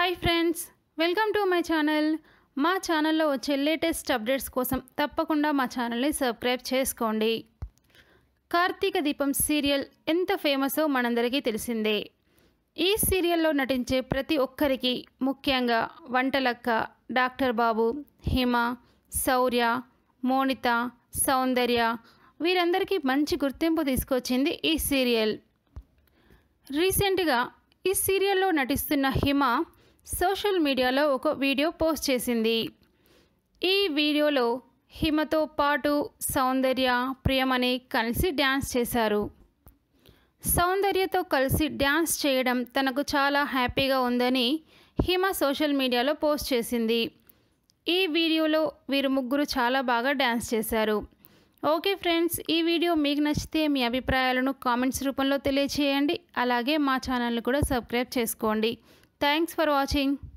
hi friends welcome to my channel మా ఛానల్లో వచ్చే లేటెస్ట్ అప్డేట్స్ కోసం తప్పకుండా మా ఛానల్ని సబ్స్క్రైబ్ చేసుకోండి కార్తీక దీపం సీరియల్ ఎంత ఫేమసో మనందరికీ తెలిసిందే ఈ సీరియల్లో నటించే ప్రతి ఒక్కరికి ముఖ్యంగా వంటలక్క డాక్టర్ బాబు హిమ శౌర్య మోనిత సౌందర్య వీరందరికీ మంచి గుర్తింపు తీసుకొచ్చింది ఈ సీరియల్ రీసెంట్గా ఈ సీరియల్లో నటిస్తున్న హిమ సోషల్ మీడియాలో ఒక వీడియో పోస్ట్ చేసింది ఈ వీడియోలో హిమతో పాటు సౌందర్య ప్రియమణి కలిసి డ్యాన్స్ చేశారు సౌందర్యతో కలిసి డ్యాన్స్ చేయడం తనకు చాలా హ్యాపీగా ఉందని హిమ సోషల్ మీడియాలో పోస్ట్ చేసింది ఈ వీడియోలో వీరు ముగ్గురు చాలా బాగా డ్యాన్స్ చేశారు ఓకే ఫ్రెండ్స్ ఈ వీడియో మీకు నచ్చితే మీ అభిప్రాయాలను కామెంట్స్ రూపంలో తెలియచేయండి అలాగే మా ఛానల్ని కూడా సబ్స్క్రైబ్ చేసుకోండి థ్యాంక్స్ ఫర్ వాచింగ్